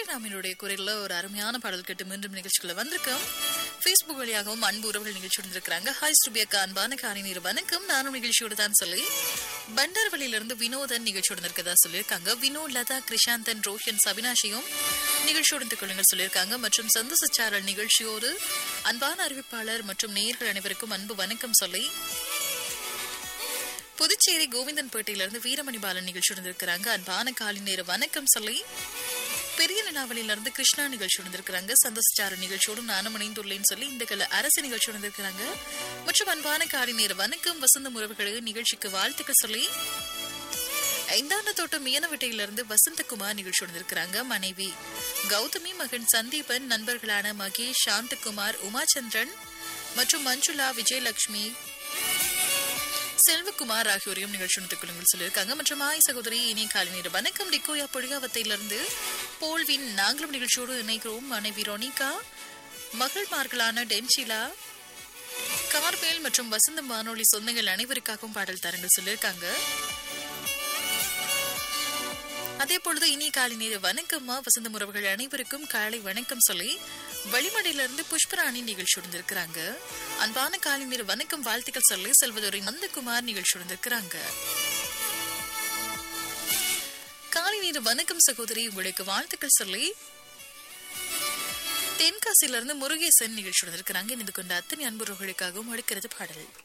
நாமினுடைய குரல்ல ஒரு அருமையான பாடல் கேட்டு மீண்டும் நிகழ்ச்சிக்குள்ள வந்திருக்கோம் ஃபேஸ்புக் வழியாகவும் அன்பு உறவுகள் நிகழ்ச்சி இருந்திருக்கிறாங்க ஹாய் ஸ்ருபியக்கா அன்பான காரிநீர் வணக்கம் நானும் நிகழ்ச்சியோடு தான் சொல்லி பண்டார்வழியிலிருந்து வினோதன் நிகழ்ச்சியோடு இருக்கதா சொல்லியிருக்காங்க வினோ லதா கிருஷாந்தன் ரோஹன் சபினாஷியும் நிகழ்ச்சியோடு கொள்ளுங்கள் சொல்லியிருக்காங்க மற்றும் சந்தோஷச்சாரல் நிகழ்ச்சியோடு அன்பான அறிவிப்பாளர் மற்றும் நேயர்கள் அனைவருக்கும் அன்பு வணக்கம் சொல்லி புதுச்சேரி கோவிந்தன்பேட்டையிலிருந்து வீரமணி பாலன் நிகழ்ச்சி இருந்திருக்கிறாங்க அன்பான காலை நேர வணக்கம் சொல்லி பெரிய நிலாவலியிலிருந்து கிருஷ்ணா நிகழ்ச்சி இருந்திருக்கிறாங்க சந்தோஷார நிகழ்ச்சியோடு நானும் இணைந்துள்ளேன்னு சொல்லி இந்த கல அரசு நிகழ்ச்சி இருந்திருக்கிறாங்க மற்றும் அன்பான காலை நேர வணக்கம் வசந்த உறவுகளுக்கு நிகழ்ச்சிக்கு வாழ்த்துக்கள் சொல்லி ஐந்தாண்டு தோட்டம் மீனவட்டையிலிருந்து வசந்தகுமார் நிகழ்ச்சி இருந்திருக்கிறாங்க மனைவி கௌதமி மகன் சந்தீபன் நண்பர்களான மகேஷ் சாந்தகுமார் உமாச்சந்திரன் மற்றும் மஞ்சுளா விஜயலட்சுமி செல்வகுமார் ஆகியோரையும் நிகழ்ச்சி கொள்ளுங்கள் சொல்லியிருக்காங்க மற்றும் ஆய் சகோதரி இனிய காலை நேர வணக்கம் டிக்கோயா பொழிகாவத்தையிலிருந்து போல்வின் நாங்களும் நிகழ்ச்சியோடு இணைக்கிறோம் மனைவி ரொனிகா மகள்மார்களான டென்ஷிலா கார்மேல் மற்றும் வசந்தம் வானொலி சொந்தங்கள் அனைவருக்காகவும் பாடல் தரங்கள் சொல்லியிருக்காங்க அதே பொழுது இனிய காலை நேர வணக்கம்மா வசந்த உறவுகள் அனைவருக்கும் காலை வணக்கம் சொல்லி வழிமடையிலிருந்து புஷ்பராணி நிகழ்ச்சி இருந்திருக்கிறாங்க அன்பான காலை நேர வணக்கம் வாழ்த்துக்கள் சொல்லி செல்வதுரை நந்தகுமார் நிகழ்ச்சி இருந்திருக்கிறாங்க காலை நேர வணக்கம் சகோதரி உங்களுக்கு வாழ்த்துக்கள் சொல்லி தென்காசியிலிருந்து முருகேசன் நிகழ்ச்சி இருந்திருக்கிறாங்க இது கொண்ட அத்தனை அன்புறவுகளுக்காகவும் அடுக்கிறது பாடல்